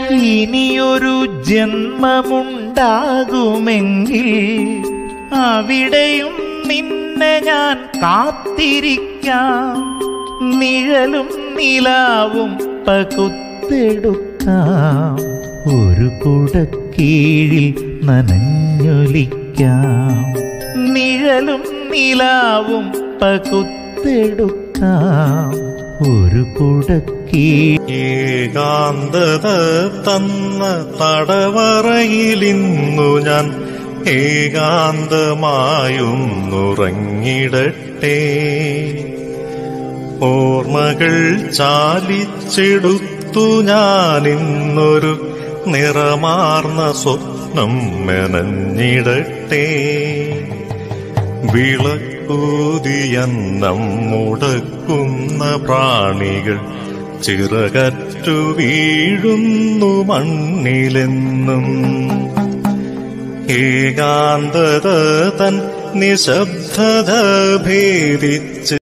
ഇനിയൊരു ജന്മമുണ്ടാകുമെങ്കിൽ അവിടെയും നിന്നെ ഞാൻ കാത്തിരിക്കാം നിഴലും നിലാവും പകുത്തെടുക്കാം ഒരു കുടക്കീഴിൽ നനഞ്ഞൊലിക്കാം നിഴലും നിലാവും പകുത്തെടുക്കാം ഒരു കുടക്കീഴിൽ ഏകാന്തത തന്ന തടവറയിലിന്നു ഞാൻ ഏകാന്തമായുന്നുറങ്ങിടട്ടെ ഓർമ്മകൾ ചാലിച്ചെടുത്തു ഞാനിന്നൊരു നിറമാർന്ന സ്വപ്നം മെനഞ്ഞിടട്ടെ വിളക്കൂതിയന്നം മുടക്കുന്ന പ്രാണികൾ ചിറകറ്റു വീഴുന്നു മണ്ണിലെന്നും ഏകാന്തത തൻ നിശബ്ദത ഭേദിച്ച്